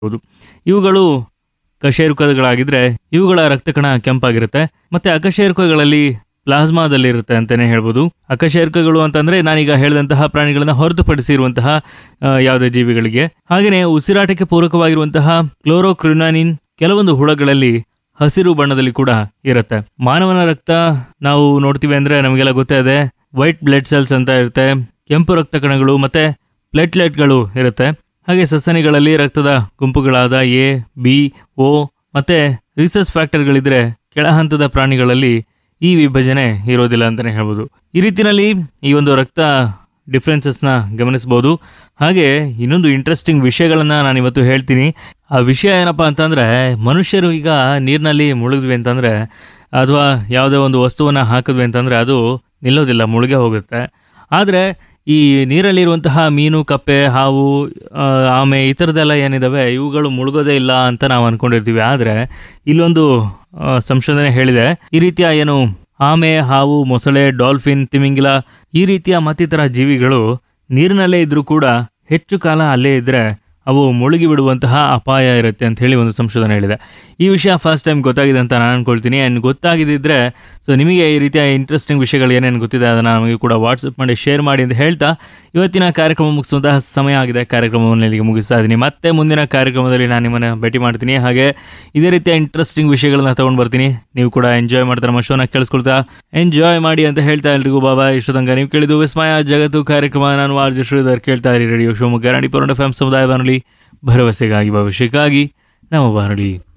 ಹೌದು ಇವುಗಳು ಕಶೇರುಕಗಳಾಗಿದ್ರೆ ಇವುಗಳ ರಕ್ತ ಕಣ ಕೆಂಪಾಗಿರುತ್ತೆ ಮತ್ತೆ ಅಕಶೇರುಕಗಳಲ್ಲಿ ಪ್ಲಾಸ್ಮಾದಲ್ಲಿರುತ್ತೆ ಅಂತಾನೆ ಹೇಳ್ಬೋದು ಅಕಶೇರುಕಗಳು ಅಂತಂದ್ರೆ ನಾನೀಗ ಹೇಳಿದಂತಹ ಪ್ರಾಣಿಗಳನ್ನ ಹೊರತುಪಡಿಸಿರುವಂತಹ ಆ, ಯಾವುದೇ ಜೀವಿಗಳಿಗೆ ಹಾಗೆಯೇ ಉಸಿರಾಟಕ್ಕೆ ಪೂರಕವಾಗಿರುವಂತಹ ಕ್ಲೋರೋಕ್ರಿನಾನಿನ್ ಕೆಲವೊಂದು ಹುಳಗಳಲ್ಲಿ ಹಸಿರು ಬಣ್ಣದಲ್ಲಿ ಕೂಡ ಇರುತ್ತೆ ಮಾನವನ ರಕ್ತ ನಾವು ನೋಡ್ತೀವಿ ಅಂದ್ರೆ ನಮಗೆಲ್ಲ ಗೊತ್ತೇ ಇದೆ ವೈಟ್ ಬ್ಲಡ್ ಸೆಲ್ಸ್ ಅಂತ ಇರುತ್ತೆ ಕೆಂಪು ರಕ್ತ ಕಣಗಳು ಮತ್ತೆ ಪ್ಲೇಟ್ಲೆಟ್ಗಳು ಇರುತ್ತೆ ಹಾಗೆ ಸಸ್ತನಿಗಳಲ್ಲಿ ರಕ್ತದ ಗುಂಪುಗಳಾದ ಎ ಬಿ ಓ ಮತ್ತೆ ರಿಸಸ್ ಫ್ಯಾಕ್ಟರ್ಗಳಿದ್ರೆ ಕೆಳ ಹಂತದ ಪ್ರಾಣಿಗಳಲ್ಲಿ ಈ ವಿಭಜನೆ ಇರೋದಿಲ್ಲ ಅಂತಾನೆ ಹೇಳ್ಬೋದು ಈ ರೀತಿನಲ್ಲಿ ಈ ಒಂದು ರಕ್ತ ಡಿಫ್ರೆನ್ಸಸ್ನ ಗಮನಿಸಬಹುದು ಹಾಗೆ ಇನ್ನೊಂದು ಇಂಟ್ರೆಸ್ಟಿಂಗ್ ವಿಷಯಗಳನ್ನ ನಾನು ಇವತ್ತು ಹೇಳ್ತೀನಿ ಆ ವಿಷಯ ಏನಪ್ಪಾ ಅಂತಂದ್ರೆ ಮನುಷ್ಯರು ಈಗ ನೀರಿನಲ್ಲಿ ಮುಳುಗಿದ್ವಿ ಅಂತಂದ್ರೆ ಅಥವಾ ಯಾವುದೇ ಒಂದು ವಸ್ತುವನ್ನ ಹಾಕಿದ್ವಿ ಅಂತಂದ್ರೆ ಅದು ನಿಲ್ಲೋದಿಲ್ಲ ಮುಳುಗೆ ಹೋಗುತ್ತೆ ಆದರೆ ಈ ನೀರಲ್ಲಿರುವಂತಹ ಮೀನು ಕಪ್ಪೆ ಹಾವು ಆ, ಆಮೆ ಈ ಥರದ್ದೆಲ್ಲ ಏನಿದಾವೆ ಇವುಗಳು ಮುಳುಗೋದೇ ಇಲ್ಲ ಅಂತ ನಾವು ಅನ್ಕೊಂಡಿರ್ತೀವಿ ಆದರೆ ಇಲ್ಲೊಂದು ಆ, ಸಂಶೋಧನೆ ಹೇಳಿದೆ ಈ ರೀತಿಯ ಏನು ಆಮೆ ಹಾವು ಮೊಸಳೆ ಡಾಲ್ಫಿನ್ ತಿಮಿಂಗಿಲ ಈ ರೀತಿಯ ಮತ್ತಿತರ ಜೀವಿಗಳು ನೀರಿನಲ್ಲೇ ಇದ್ರೂ ಕೂಡ ಹೆಚ್ಚು ಕಾಲ ಅಲ್ಲೇ ಇದ್ರೆ ಅವು ಮುಳುಗಿ ಬಿಡುವಂತಹ ಅಪಾಯ ಇರುತ್ತೆ ಅಂತ ಹೇಳಿ ಒಂದು ಸಂಶೋಧನೆ ಹೇಳಿದೆ ಈ ವಿಷಯ ಫಸ್ಟ್ ಟೈಮ್ ಗೊತ್ತಾಗಿದೆ ಅಂತ ನಾನು ಅನ್ಕೊಳ್ತೀನಿ ಆ್ಯಂಡ್ ಗೊತ್ತಾಗಿದ್ದಿದ್ರೆ ಸೊ ನಿಮಗೆ ಈ ರೀತಿಯ ಇಂಟ್ರೆಸ್ಟಿಂಗ್ ವಿಷಯಗಳು ಏನೇನು ಗೊತ್ತಿದೆ ಅದನ್ನು ನಮಗೆ ಕೂಡ ವಾಟ್ಸಪ್ ಮಾಡಿ ಶೇರ್ ಮಾಡಿ ಅಂತ ಹೇಳ್ತಾ ಇವತ್ತಿನ ಕಾರ್ಯಕ್ರಮ ಮುಗಿಸುವಂತಹ ಸಮಯ ಆಗಿದೆ ಕಾರ್ಯಕ್ರಮವನ್ನು ಇಲ್ಲಿಗೆ ಮುಗಿಸ್ತಾ ಇದ್ದೀನಿ ಮತ್ತೆ ಮುಂದಿನ ಕಾರ್ಯಕ್ರಮದಲ್ಲಿ ನಾನು ನಿಮ್ಮನ್ನು ಭೇಟಿ ಮಾಡ್ತೀನಿ ಹಾಗೆ ಇದೇ ರೀತಿಯ ಇಂಟ್ರೆಸ್ಟಿಂಗ್ ವಿಷಯಗಳನ್ನ ತಗೊಂಡು ಬರ್ತೀನಿ ನೀವು ಕೂಡ ಎಂಜಾಯ್ ಮಾಡ್ತಾರೆ ನಮ್ಮ ಶೋನ ಕೇಳಿಸ್ಕೊಳ್ತಾ ಎಂಜಾಯ್ ಮಾಡಿ ಅಂತ ಹೇಳ್ತಾ ಎಲ್ರಿಗೂ ಬಾಬಾ ಇಷ್ಟು ತನಕ ನೀವು ಕೇಳಿದ್ದು ವಿಸ್ಮಯ ಜಗತ್ತು ಕಾರ್ಯಕ್ರಮ ನಾನು ಆರ್ಜ ಶ್ರೀಧರ್ ಕೇಳ್ತಾ ಇರಿ ರೇಡಿಯೋ ಶಿವಮೊಗ್ಗ ರಾಣಿ ಪೌರಂಡ ಎಫ್ ಸಮುದಾಯ ಬಾನುಲಿ ಭರವಸೆಗಾಗಿ ಭವಿಷ್ಯಕ್ಕಾಗಿ ನಮ್ಮ ಬಾನುಲಿ